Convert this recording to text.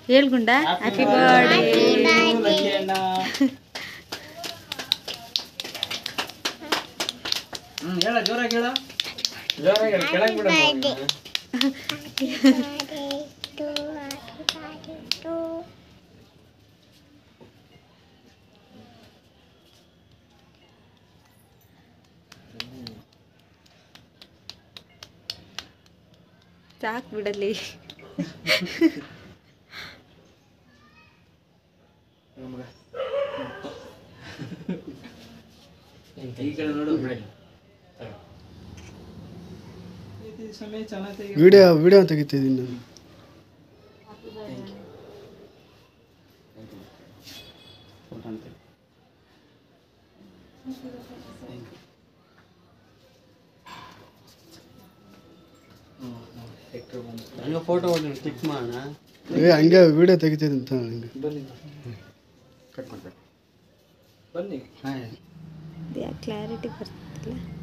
ಹೇಳ್ಗುಂಡ happy birthday lucky ಅಣ್ಣ ಹ್ಮ್ ಹೇಳ ಜೋರಾಗಿ ಹೇಳ ಜೋರಾಗಿ ಹೇಳು ಕೆಳಗೆ ಬಿಡ ಸಾಕು ಬಿಡಲಿ ಈ ಕಡೆ ನೋಡು ಬಿಡಿ ಸಮಯ ಚೆನ್ನಾಗಿ ವಿಡಿಯೋ ವಿಡಿಯೋ ತೆಗಿತಿದ್ದೀನಿ ನಾನು ಹಂಗ ಫೋಟೋ ಹೊಡಿ ಕ್ಲಿಕ್ ಮಾಡೋಣ ಏ ಹಂಗೆ ವಿಡಿಯೋ ತೆಗಿತಿದ್ದೀನಿ ಅಂತ ಹಂಗೆ ಬನ್ನಿ ಕಟ್ ಮಾಡ್ಬೇಕು ಬನ್ನಿ ಹಾಂ ಕ್ಲಾರಿಟಿ ಬರ್ತಿಲ್ಲ